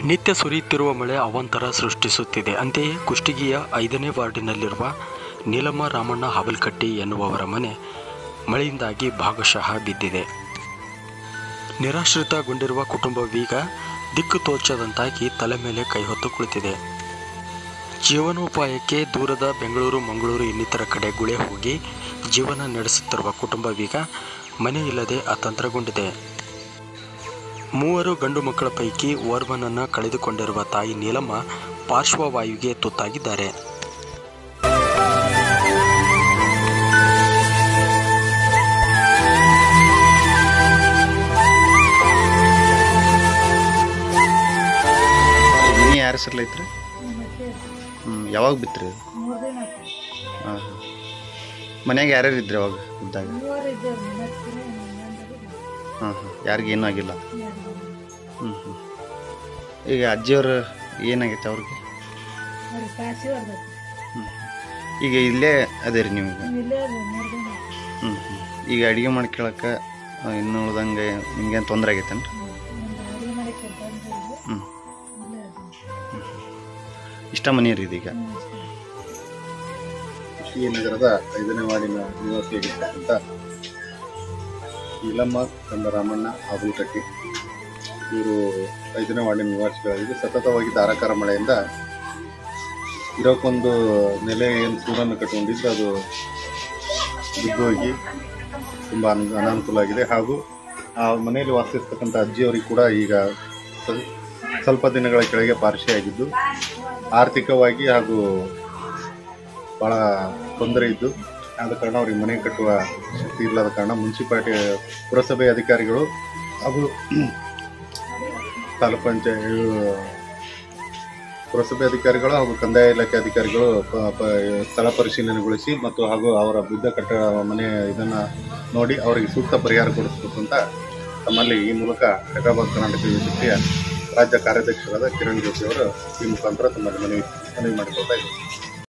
ನಿತ್ಯ ಸುರಿಯುತ್ತಿರುವ ಮಳೆ ಅವಾಂತರ ಸೃಷ್ಟಿಸುತ್ತಿದೆ ಅಂತೆಯೇ ಕುಷ್ಟಗಿಯ ಐದನೇ ವಾರ್ಡಿನಲ್ಲಿರುವ ನೀಲಮ್ಮ ರಾಮಣ್ಣ ಹಾವಲ್ಕಟ್ಟಿ ಎನ್ನುವವರ ಮನೆ ಮಳೆಯಿಂದಾಗಿ ಭಾಗಶಃ ಬಿದ್ದಿದೆ ನಿರಾಶ್ರಿತಗೊಂಡಿರುವ ಕುಟುಂಬವೀಗ ದಿಕ್ಕು ತೋಚದಂತಾಗಿ ತಲೆ ಮೇಲೆ ಕೈ ಹೊತ್ತು ಕುಳಿತಿದೆ ಜೀವನೋಪಾಯಕ್ಕೆ ದೂರದ ಬೆಂಗಳೂರು ಮಂಗಳೂರು ಇನ್ನಿತರ ಕಡೆ ಗುಳೆ ಹೋಗಿ ಜೀವನ ನಡೆಸುತ್ತಿರುವ ಕುಟುಂಬವೀಗ ಮನೆ ಇಲ್ಲದೆ ಅತಂತ್ರಗೊಂಡಿದೆ ಮೂವರು ಗಂಡು ಮಕ್ಕಳ ಪೈಕಿ ಓರ್ವನನ್ನು ಕಳೆದುಕೊಂಡಿರುವ ತಾಯಿ ನೀಲಮ್ಮ ಪಾರ್ಶ್ವವಾಯುಗೆ ತುತ್ತಾಗಿದ್ದಾರೆ ಮನೆ ಯಾರ ಹೆಸರ್ಲಿ ಐತ್ರಿ ಹ್ಞೂ ಯಾವಾಗ ಬಿತ್ರಿ ಮೂರು ದಿನ ಆಯ್ತು. ಹಾಂ ಹಾಂ ಮನ್ಯಾಗ ಯಾರ್ಯಾರು ಇದ್ರಿ ಅವಾಗ ಇದ್ದಾಗ ಮೂವರು ಇದ್ದೇವೆ ಮನೆಯವ್ರು ಇನ್ನೊಂದು ಹಾಂ ಹಾಂ ಯಾರಿಗೂ ಏನೂ ಆಗಿಲ್ಲ ಎರಡು ಹ್ಞೂ ಹ್ಞೂ ಈಗ ಅಜ್ಜಿಯವ್ರು ಏನಾಗೈತೆ ಅವ್ರಿಗೆ ಅವ್ರಿಗೆ ಕಾಸಿ ಹೊಡ್ದೈತಿ ಹ್ಞೂ ಈಗ ಇಲ್ಲೇ ಅದೇ ರೀ ನೀವು ಈಗ ನೀವು ಇಲ್ಲೇ ಅದು ಮೂರು ದಿನ ಆಯ್ತು. ಹ್ಞೂ ಹ್ಞೂ ಈಗ ಅಡುಗೆ ಮಾಡ್ಕೊಳಕ್ಕೆ ಇನ್ನು ಉಳ್ದಂಗೆ ನಿಮ್ಗೇನು ತೊಂದರೆ ಆಗೈತೇನ್ರಿ ಹ್ಮ್. ಒಂದು ಅಡುಗೆ ಮಾಡಕ್ಕೆ ಬಂದಿದ್ರು ಹ್ಞೂ ಇಲ್ಲೇ ಅದು ಇಷ್ಟ ಮನೆ ರೀ ಇದೀಗ ಹ್ಮ್, ಅಷ್ಟೇ. ಕುಷ್ಟಗಿ ನಗರದ ಐದನೇ ವಾರ್ಡಿನ ನಿವಾಸಿಯಾಗಿರ್ತಕ್ಕಂಥ ನೀಲಮ್ಮ ತಂದ ರಾಮಣ್ಣ ಆಬುಲ್ಕಟ್ಟಿ ಇವರು ಐದನೇ ವಾರ್ಡಿನ ನಿವಾಸಿಗಳಾಗಿದ್ದು ಸತತವಾಗಿ ಧಾರಾಕಾರ ಮಳೆಯಿಂದ ಇರೋಕ್ಕೊಂದು ನೆಲೆ ಏನು ಸೂರನ್ನು ಕಟ್ಟಿಕೊಂಡಿದ್ದು ಅದು ಬಿದ್ದೋಗಿ ತುಂಬ ಅನ ಅನಾನುಕೂಲ ಆಗಿದೆ ಹಾಗೂ ಆ ಮನೆಯಲ್ಲಿ ವಾಸಿಸ್ತಕ್ಕಂಥ ಅಜ್ಜಿಯವರಿಗೆ ಕೂಡ ಈಗ ಸ್ವಲ್- ಸ್ವಲ್ಪ ದಿನಗಳ ಕೆಳಗೆ ಪಾರ್ಶಿಯಾಗಿದ್ದು ಆರ್ಥಿಕವಾಗಿ ಹಾಗೂ ಭಾಳ ತೊಂದರೆ ಇದ್ದು ಆದ ಕಾರಣ ಅವ್ರಿಗೆ ಮನೆ ಕಟ್ಟುವ ಶಕ್ತಿ ಇಲ್ಲದ ಕಾರಣ ಮುನ್ಸಿಪಾಲ್ಟಿ ಪುರಸಭೆ ಅಧಿಕಾರಿಗಳು ಹಾಗೂ ತಾಲೂಕು ಪಂಚಾಯತ್ ಪುರಸಭೆ ಅಧಿಕಾರಿಗಳು ಹಾಗೂ ಕಂದಾಯ ಇಲಾಖೆ ಅಧಿಕಾರಿಗಳು ಪ- ಪ- ಸ್ಥಳ ಪರಿಶೀಲನೆಗೊಳಿಸಿ ಮತ್ತು ಹಾಗೂ ಅವರ ಬಿದ್ದ ಕಟ್ಟಡ ಮನೆ ಇದನ್ನು ನೋಡಿ ಅವರಿಗೆ ಸೂಕ್ತ ಪರಿಹಾರ ಕೊಡಿಸಬೇಕು ಅಂತ ತಮ್ಮಲ್ಲಿ ಈ ಮೂಲಕ ಹೈದರಾಬಾದ್ ಕರ್ನಾಟಕ ಯುನಿವರ್ಸಿಟಿಯ ರಾಜ್ಯ ಕಾರ್ಯಾಧ್ಯಕ್ಷರಾದ ಕಿರಣ್ ಜೋಶಿ ಅವರು ಈ ಮುಖಾಂತರ ತಮ್ಮಲ್ಲಿ ಮನವಿ ಮನವಿ ಮಾಡಿಕೊಳ್ತಾ ಇದ್ದಾರೆ